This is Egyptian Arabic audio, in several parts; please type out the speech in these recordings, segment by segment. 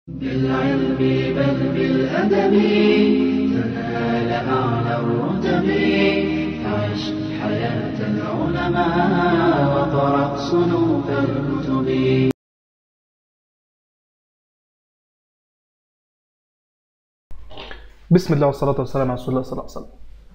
بالعلم بل بالأدب تنال أعلى الرتب عش حياة العلماء وقرأ صنوف الكتب بسم الله والصلاة والسلام على رسول الله صلى الله عليه وسلم.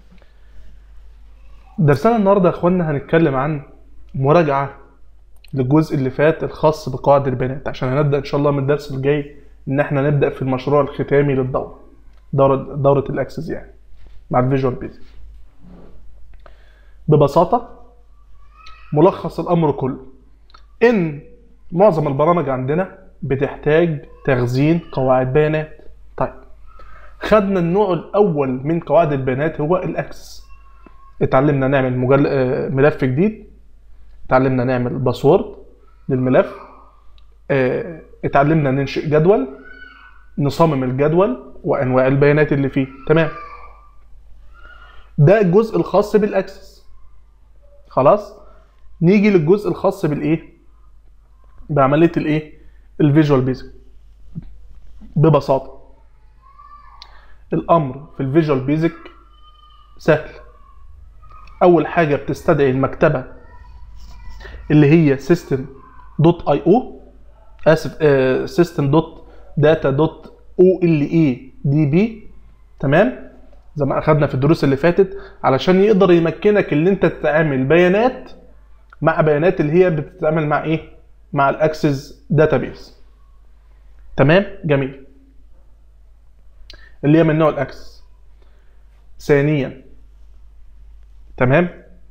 درسنا النهارده يا اخوانا هنتكلم عن مراجعة للجزء اللي فات الخاص بقواعد البيانات عشان هنبدأ ان شاء الله من الدرس الجاي ان احنا نبدأ في المشروع الختامي للدورة. دورة دورة الاكسس يعني مع الفيجوال بيزك. ببساطة ملخص الامر كله ان معظم البرامج عندنا بتحتاج تخزين قواعد بيانات. طيب خدنا النوع الاول من قواعد البيانات هو الاكسس اتعلمنا نعمل مجل... آه، ملف جديد اتعلمنا نعمل باسورد للملف آه، اتعلمنا ننشئ جدول نصمم الجدول وانواع البيانات اللي فيه تمام ده الجزء الخاص بالاكسس خلاص نيجي للجزء الخاص بالايه بعمليه الايه الفيجوال بيزك ببساطه الامر في الفيجوال بيزك سهل اول حاجه بتستدعي المكتبه اللي هي سيستم دوت اي او اسف سيستم دوت داتا دوت او ال اي دي بي تمام زي ما اخدنا في الدروس اللي فاتت علشان يقدر يمكنك ان انت تتعامل بيانات مع بيانات اللي هي بتتعامل مع ايه مع الاكسس داتابيس تمام جميل اللي هي من نوع الاكسس ثانيا تمام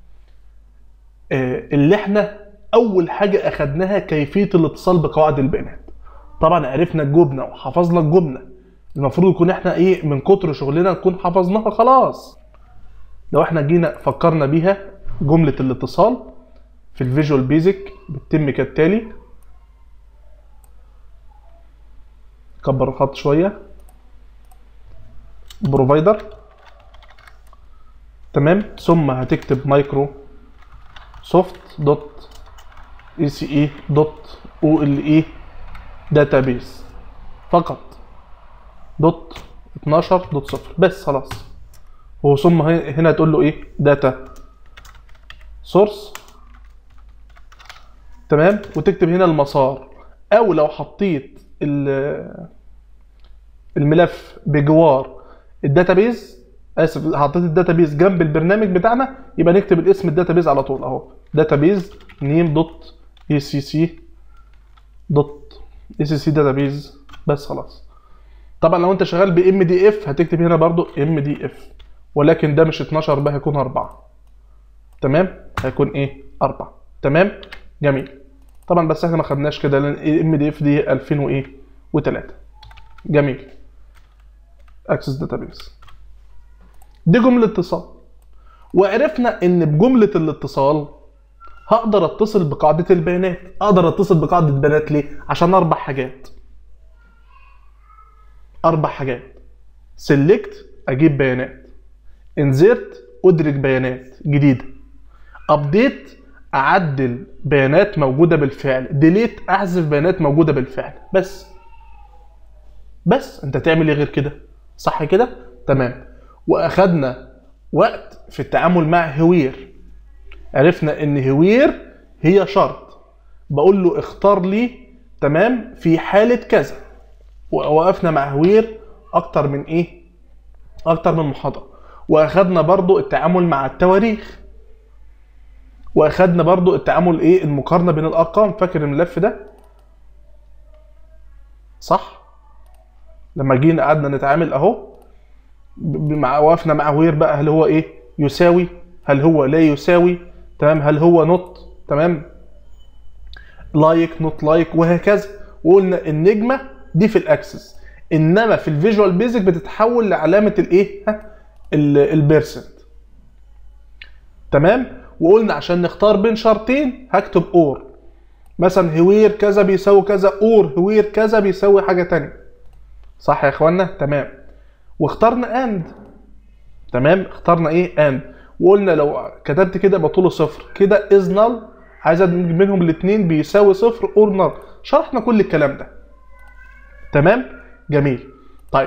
آه اللي احنا اول حاجه اخدناها كيفيه الاتصال بقواعد البيانات طبعا عرفنا الجبنه وحفظنا الجبنه المفروض يكون احنا ايه من كتر شغلنا نكون حفظناها خلاص لو احنا جينا فكرنا بيها جمله الاتصال في الفيجوال بيزك بتتم كالتالي كبر الخط شويه بروفايدر تمام ثم هتكتب مايكرو سوفت دوت اي سي اي دوت او ال اي داتابيس فقط دوت 12 دوت صفر بس خلاص هو ثم هنا تقول له ايه داتا سورس تمام وتكتب هنا المسار او لو حطيت الملف بجوار الداتابيز اسف حطيت الداتابيز جنب البرنامج بتاعنا يبقى نكتب الاسم الداتابيز على طول اهو داتابيز نيم دوت اي سي سي دوت اي سي سي داتابيز بس خلاص طبعا لو انت شغال بام دي اف هتكتب هنا برضو ام دي اف ولكن ده مش 12 بقى هيكون 4 تمام هيكون ايه 4 تمام جميل طبعا بس احنا ما خدناش كده لان ام دي اف دي 2000 وايه و3 جميل اكسس داتابيز دي جملة اتصال وعرفنا ان بجملة الاتصال هقدر اتصل بقاعدة البيانات اقدر اتصل بقاعدة البيانات ليه عشان اربع حاجات اربع حاجات سيلكت اجيب بيانات انزرت ادرك بيانات جديدة ابديت اعدل بيانات موجودة بالفعل ديليت احذف بيانات موجودة بالفعل بس بس انت تعمل ايه غير كده صح كده تمام واخدنا وقت في التعامل مع هوير عرفنا ان هوير هي شرط بقول له اختار لي تمام في حالة كذا ووقفنا مع هوير اكتر من ايه اكتر من محاضرة واخدنا برضو التعامل مع التواريخ واخدنا برضو التعامل ايه المقارنة بين الارقام فاكر الملف ده صح لما جينا قعدنا نتعامل اهو مع وقفنا مع وير بقى هل هو ايه يساوي هل هو لا يساوي تمام هل هو نوت تمام لايك نوت لايك وهكذا وقلنا النجمه دي في الاكسس انما في الفيجوال بيزك بتتحول لعلامه الايه البيرسنت تمام وقلنا عشان نختار بين شرطين هكتب اور مثلا هوير كذا بيساوي كذا اور هوير كذا بيساوي حاجه تانية صح يا اخوانا تمام واخترنا اند تمام اخترنا ايه اند وقلنا لو كتبت كده يبقى طوله صفر كده از نل عايز ادمج بينهم الاثنين بيساوي صفر اور نل شرحنا كل الكلام ده تمام جميل طيب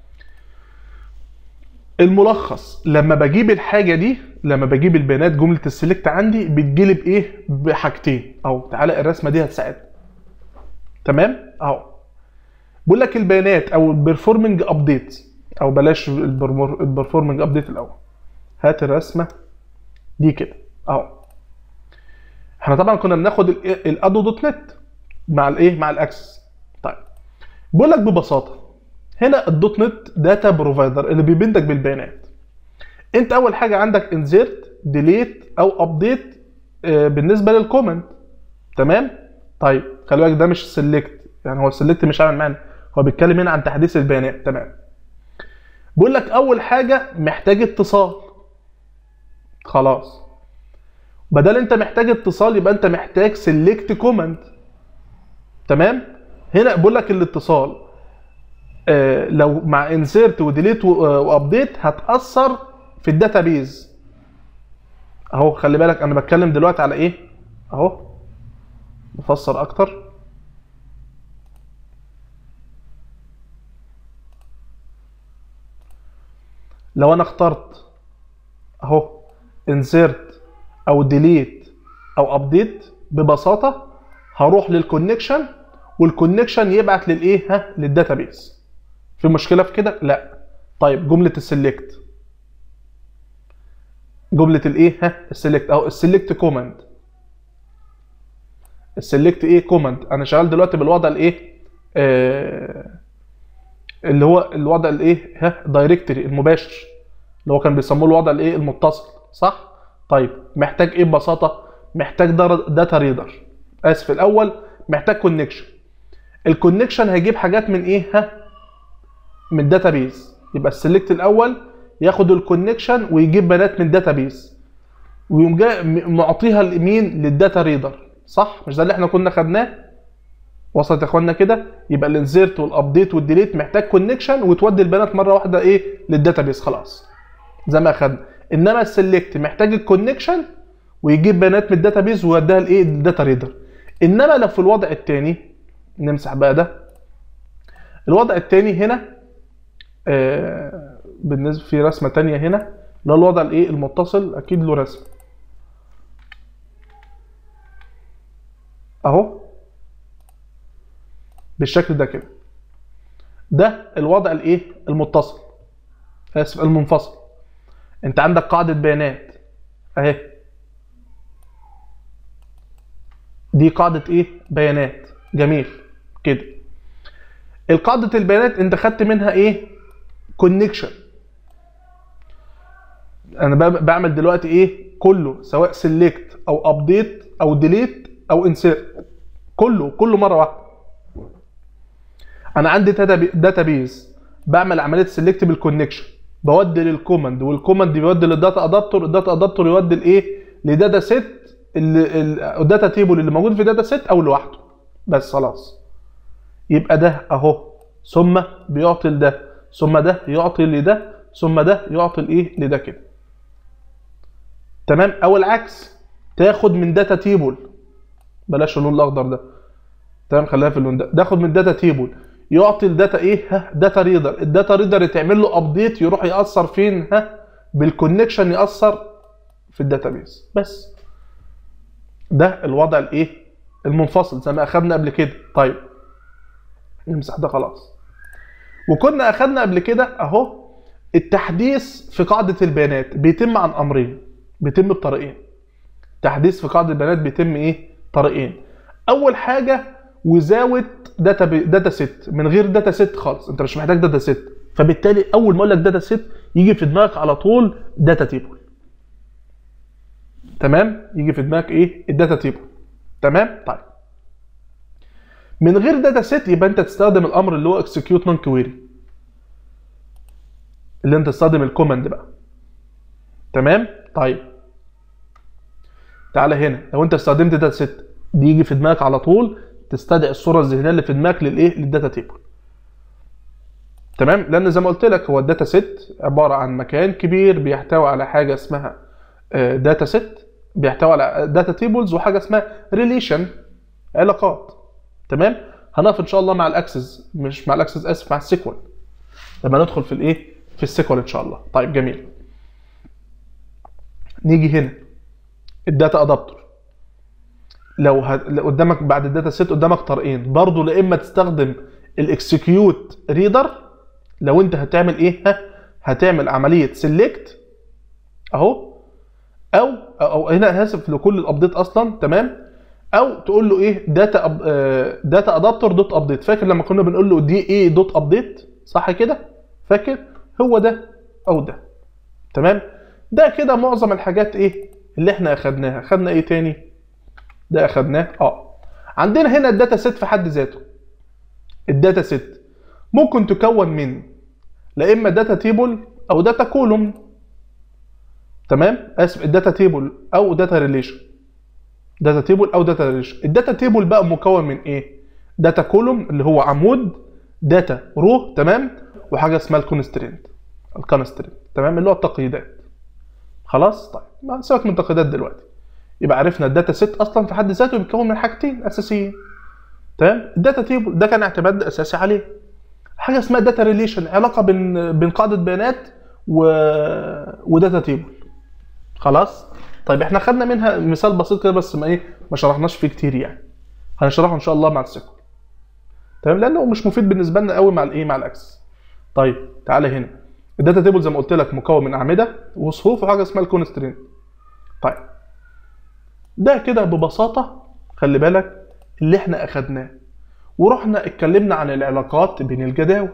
الملخص لما بجيب الحاجه دي لما بجيب البيانات جمله السلكت عندي بتجيلي بايه بحاجتين اهو تعالى الرسمه دي هتساعدنا تمام اهو بقول لك البيانات او البرفورمنج ابديت او بلاش البرفورمنج ابديت الاول هات الرسمه دي كده اهو احنا طبعا كنا بناخد ال- الادو دوت نت مع الايه مع الاكسس طيب بقول لك ببساطه هنا الدوت نت داتا بروفايدر اللي بيبندك بالبيانات انت اول حاجه عندك انزيرت ديليت او ابديت بالنسبه للكومنت تمام طيب خلي بالك ده مش سيلكت يعني هو السيلكت مش عامل معانا هو بيتكلم هنا عن تحديث البيانات تمام بيقول لك اول حاجه محتاج اتصال خلاص بدل انت محتاج اتصال يبقى انت محتاج سيلكت كوماند تمام هنا بقول لك الاتصال آه لو مع انسيرت وديليت وابديت هتاثر في الداتابيز اهو خلي بالك انا بتكلم دلوقتي على ايه اهو نفسر اكتر لو انا اخترت اهو انسيرت او ديليت او ابديت ببساطه هروح للكونكشن والكونكشن يبعت للايه ها للداتابيز في مشكله في كده لا طيب جمله السلكت جمله الايه ها السلكت او السلكت كوماند السلكت ايه كوماند انا شغال دلوقتي بالوضع الايه آه اللي هو الوضع الايه ها دايركتري المباشر اللي هو كان بيسموه الوضع الايه المتصل صح طيب محتاج ايه ببساطه محتاج داتا ريدر اسف الاول محتاج كونكشن الكونكشن هيجيب حاجات من ايه ها من الداتابيز يبقى السلكت الاول ياخد الكونكشن ويجيب بيانات من الداتابيز ويقوم جاي معطيها لمين للداتا ريدر صح مش ده اللي احنا كنا خدناه وصلت يا اخوانا كده يبقى الانسيرت والابديت والديليت محتاج كونكشن وتودي البيانات مره واحده ايه للداتابيز خلاص زي ما اخدنا انما السلكت محتاج الكونكشن ويجيب بيانات من الداتابيز ويوديها لايه للداتا ريدر انما لو في الوضع الثاني نمسح بقى ده الوضع الثاني هنا آه بالنسبه في رسمه ثانيه هنا اللي هو الوضع الايه المتصل اكيد له رسم اهو بالشكل ده كده ده الوضع الايه المتصل اسف المنفصل انت عندك قاعده بيانات اهي دي قاعده ايه بيانات جميل كده القاعده البيانات انت خدت منها ايه كونكشن انا بعمل دلوقتي ايه كله سواء سيلكت او ابديت او ديليت او انسيرت كله كله مره واحده انا عندي داتابيز بعمل عمليه سيلكت بالكونكشن بودي للكوماند والكوماند بيودي للداتا ادابتور الداتا ادابتور يودي لايه لداتا سيت الداتا تيبل اللي موجود في داتا سيت او لوحده بس خلاص يبقى ده اهو ثم بيعطي لده ثم ده يعطي لده ثم ده يعطي لايه لده كده تمام او العكس تاخد من داتا تيبل بلاش اللون الاخضر ده تمام خليها في اللون ده تاخد من داتا تيبل يعطي الداتا ايه ها داتا ريدر الداتا ريدر يتعمل له ابديت يروح ياثر فين ها بالكونكشن ياثر في الداتابيز بس ده الوضع الايه المنفصل زي ما اخدنا قبل كده طيب نمسح ده خلاص وكنا اخدنا قبل كده اهو التحديث في قاعده البيانات بيتم عن امرين بيتم بطريقين تحديث في قاعده البيانات بيتم ايه طريقين اول حاجه وزاوت داتا بي... داتا سيت من غير داتا سيت خالص انت مش محتاج داتا سيت فبالتالي اول ما اقول لك داتا سيت يجي في دماغك على طول داتا تيبل تمام يجي في دماغك ايه الداتا تيبل تمام طيب من غير داتا سيت يبقى انت تستخدم الامر اللي هو اكسكيوت نون كويري اللي انت تستخدم الكوماند بقى تمام طيب تعالى هنا لو انت استخدمت داتا سيت دي يجي في دماغك على طول تستدعي الصوره الذهنيه اللي في دماغك للايه للداتا تيبل تمام لان زي ما قلت لك هو الداتا سيت عباره عن مكان كبير بيحتوي على حاجه اسمها داتا سيت بيحتوي على داتا تيبلز وحاجه اسمها ريليشن علاقات تمام هنقف ان شاء الله مع الاكسس مش مع الاكسس اسف مع السيكوال لما ندخل في الايه في السيكوال ان شاء الله طيب جميل نيجي هنا الداتا ادابتور لو, ه... لو قدامك بعد الداتا سيت قدامك طريقين برضه لا اما تستخدم الاكسكيوت ريدر لو انت هتعمل ايه ها هتعمل عمليه سيلكت اهو او او هنا هاسف لكل الابديت اصلا تمام او تقول له ايه داتا أب... داتا ادابتور دوت ابديت فاكر لما كنا بنقول له دي ايه دوت ابديت صح كده فاكر هو ده او ده تمام ده كده معظم الحاجات ايه اللي احنا اخدناها خدنا ايه تاني ده اخدناه اه عندنا هنا الداتا سيت في حد ذاته الداتا سيت ممكن تكون من لا اما داتا تيبل او داتا كولوم تمام اسف الداتا تيبل او داتا ريليشن داتا تيبل او داتا ريليشن الداتا تيبل بقى مكون من ايه داتا كولوم اللي هو عمود داتا رو تمام وحاجه اسمها الكونسترينت الكونسترينت تمام اللي هو التقييدات خلاص طيب ما سيبك من التقييدات دلوقتي يبقى عرفنا الداتا سيت اصلا في حد ذاته بيتكون من حاجتين اساسيين تمام الداتا تيبل ده كان اعتماد اساسي عليه حاجه اسمها داتا ريليشن علاقه بين بين قاعده بيانات و... وداتا تيبل خلاص طيب احنا خدنا منها مثال بسيط كده بس ما ايه ما شرحناش فيه كتير يعني هنشرحه ان شاء الله مع السيكول تمام لانه مش مفيد بالنسبه لنا قوي مع الايه مع الاكسس طيب تعالى هنا الداتا تيبل زي ما قلت لك مكون من اعمده وصفوف وحاجه اسمها الكونسترينت طيب ده كده ببساطه خلي بالك اللي احنا اخدناه ورحنا اتكلمنا عن العلاقات بين الجداول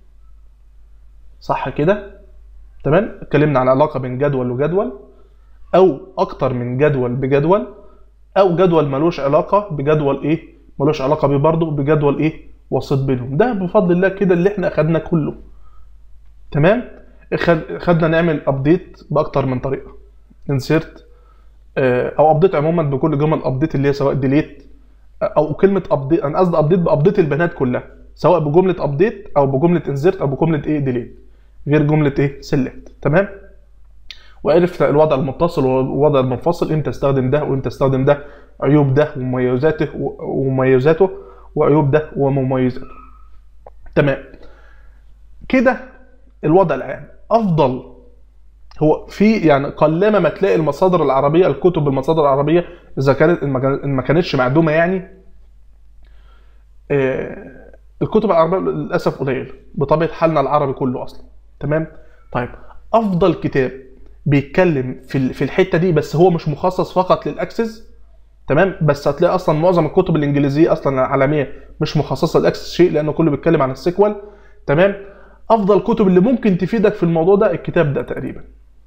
صح كده تمام اتكلمنا عن علاقه بين جدول وجدول او اكتر من جدول بجدول او جدول ملوش علاقه بجدول ايه ملوش علاقه بيه برضه بجدول ايه وسيط بينهم ده بفضل الله كده اللي احنا اخدنا كله تمام اخد- خدنا نعمل ابديت باكتر من طريقه انسيرت او ابديت عموما بكل جمل ابديت اللي هي سواء ديليت او كلمه ابديت انا قصدي ابديت بابديت البيانات كلها سواء بجمله ابديت او بجمله انسيرت او بجمله ايه ديليت غير جمله ايه سيلكت تمام وعرفت الوضع المتصل والوضع المنفصل امتى استخدم ده وامتى استخدم ده عيوب ده ومميزاته ومميزاته وعيوب ده ومميزاته تمام كده الوضع العام افضل هو في يعني قلما ما تلاقي المصادر العربيه الكتب المصادر العربيه اذا كانت إن ما كان- إن ما كانتش معدومه يعني آه، الكتب العربيه للاسف قليله بطبيعه حالنا العربي كله اصلا تمام طيب افضل كتاب بيتكلم في ال- في الحته دي بس هو مش مخصص فقط للاكسس تمام بس هتلاقي اصلا معظم الكتب الانجليزيه اصلا العالميه مش مخصصه للاكسس شيء لانه كله بيتكلم عن السيكوال تمام افضل كتب اللي ممكن تفيدك في الموضوع ده الكتاب ده تقريبا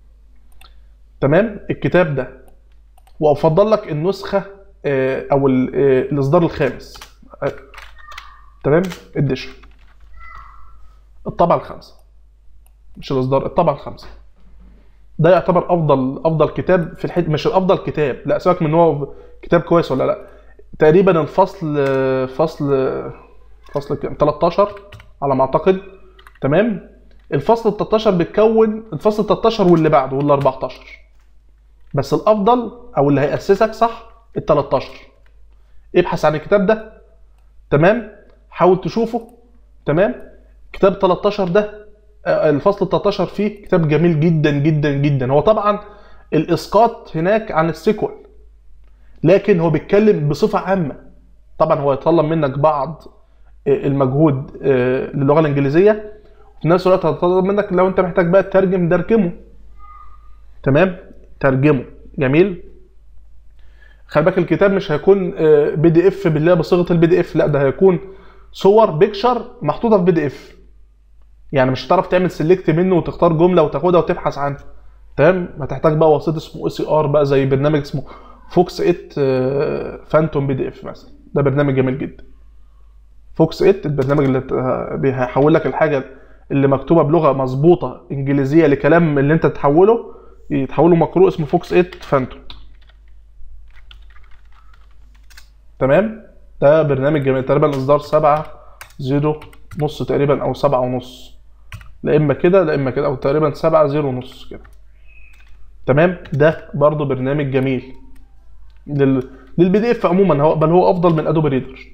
تمام الكتاب ده وافضل لك النسخه آه، او ال- آه، الاصدار الخامس آه، تمام الديشن الطبعه الخامسه مش الاصدار الطبعه الخامسه ده يعتبر افضل افضل كتاب في الحته مش الافضل كتاب لا سيبك من ان هو كتاب كويس ولا لا تقريبا الفصل فصل فصل كام 13 على ما اعتقد تمام الفصل ال 13 بيتكون الفصل 13 واللي بعده وال 14 بس الافضل او اللي هيأسسك صح ال 13 ابحث عن الكتاب ده تمام حاول تشوفه تمام كتاب 13 ده آه، الفصل 13 فيه كتاب جميل جدا جدا جدا هو طبعا الاسقاط هناك عن السيكوال لكن هو بيتكلم بصفه عامه طبعا هو يتطلب منك بعض آه، المجهود آه، للغه الانجليزيه وفي نفس الوقت هيتطلب منك لو انت محتاج بقى تترجم ترجمه تمام ترجمه جميل خلي بالك الكتاب مش هيكون بي دي اف بالله بصيغه البي دي اف لا ده هيكون صور بيكشر محطوطه في بي دي اف يعني مش هتعرف تعمل سيلكت منه وتختار جمله وتاخدها وتبحث عنها تمام هتحتاج بقى وسيط اسمه اي سي ار بقى زي برنامج اسمه فوكس 8 فانتوم بي دي اف مثلا ده برنامج جميل جدا فوكس 8 البرنامج اللي ت- بيحول لك الحاجه اللي مكتوبه بلغه مظبوطه انجليزيه لكلام اللي انت تحوله يتحوله مقروء اسمه فوكس 8 فانتوم تمام ده برنامج جميل تقريبا اصدار 7 زيرو نص تقريبا او سبعة ونص لا اما كده لا اما كده او تقريبا سبعة زيرو ونص كده تمام ده برضو برنامج جميل لل للبي دي اف عموما هو بل هو افضل من ادوبي ريدر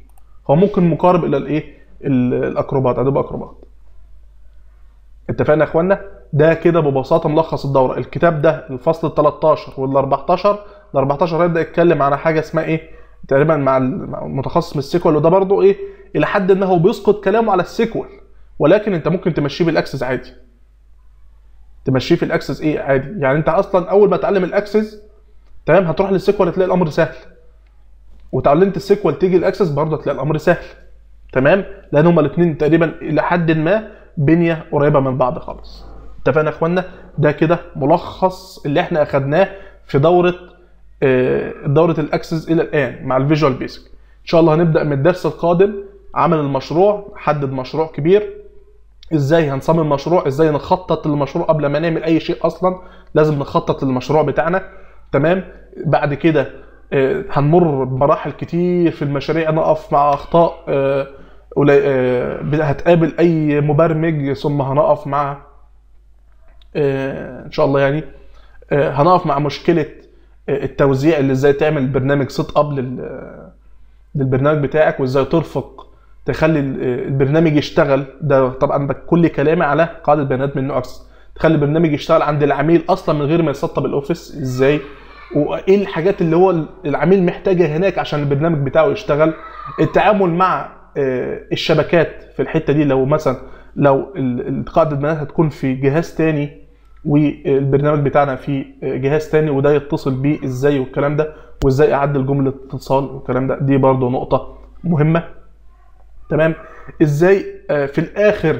هو ممكن مقارب الى الايه ال- الاكروبات ادوب اكروبات اتفقنا يا اخوانا ده كده ببساطه ملخص الدوره الكتاب ده الفصل ال 13 وال 14 ال 14 هيبدا يتكلم عن حاجه اسمها ايه تقريبا مع ال- مع المتخصص من السيكوال وده برضو ايه الى حد ما هو بيسقط كلامه على السيكوال ولكن انت ممكن تمشيه بالاكسس عادي تمشيه في الاكسس ايه عادي يعني انت اصلا اول ما تعلم الاكسس تمام هتروح للسيكوال هتلاقي الامر سهل وتعلمت السيكوال تيجي الاكسس برضه هتلاقي الامر سهل تمام لان هما الاثنين تقريبا الى حد ما بنيه قريبه من بعض خالص اتفقنا يا اخوانا ده كده ملخص اللي احنا اخدناه في دوره آه، دوره الاكسس الى الان مع الفيجوال بيسك ان شاء الله هنبدا من الدرس القادم عمل المشروع حدد مشروع كبير ازاي هنصمم مشروع ازاي نخطط للمشروع قبل ما نعمل اي شيء اصلا لازم نخطط للمشروع بتاعنا تمام بعد كده آه، هنمر بمراحل كتير في المشاريع نقف مع اخطاء آه، قلي- آه، هتقابل اي مبرمج ثم هنقف مع آه، ان شاء الله يعني آه، هنقف مع مشكله آه، التوزيع اللي ازاي تعمل برنامج سيت اب لل للبرنامج بتاعك وازاي ترفق تخلي ال- البرنامج يشتغل ده طبعا ده كل كلامي على قاعده بيانات من نوع اكسس تخلي البرنامج يشتغل عند العميل اصلا من غير ما يسطب الاوفيس ازاي وايه الحاجات اللي هو العميل محتاجها هناك عشان البرنامج بتاعه يشتغل التعامل مع آه، الشبكات في الحته دي لو مثلا لو ال- ال- قاعده البيانات هتكون في جهاز تاني والبرنامج بتاعنا في جهاز تاني وده يتصل بيه ازاي والكلام ده وازاي اعدل جمله اتصال والكلام ده دي برضو نقطه مهمه تمام ازاي آه، في الاخر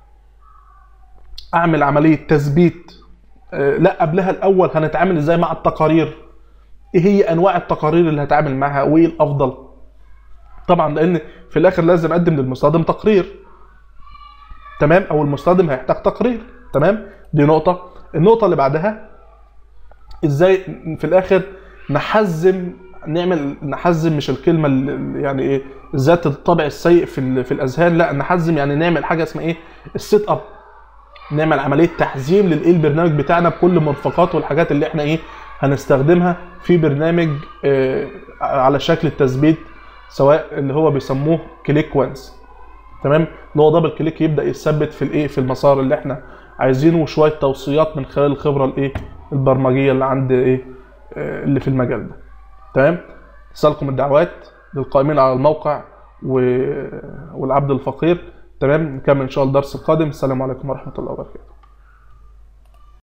اعمل عمليه تثبيت آه، لا قبلها الاول هنتعامل ازاي مع التقارير ايه هي انواع التقارير اللي هتعامل معاها وايه الافضل طبعا لان في الاخر لازم اقدم للمستخدم تقرير تمام او المستخدم هيحتاج تقرير تمام دي نقطه النقطه اللي بعدها ازاي في الاخر نحزم نعمل نحزم مش الكلمه اللي يعني ايه ذات الطابع السيء في ال- في الاذهان لا نحزم يعني نعمل حاجه اسمها ايه السيت اب نعمل عمليه تحزيم للايه البرنامج بتاعنا بكل مرفقاته والحاجات اللي احنا ايه هنستخدمها في برنامج آه على شكل التثبيت سواء اللي هو بيسموه كليك وانس تمام اللي هو دبل كليك يبدا يثبت في الايه في المسار اللي احنا عايزينه وشويه توصيات من خلال الخبره الايه البرمجيه اللي عند ايه آه، اللي في المجال ده تمام رسالكم الدعوات للقائمين على الموقع و... والعبد الفقير تمام نكمل ان شاء الله الدرس القادم السلام عليكم ورحمه الله وبركاته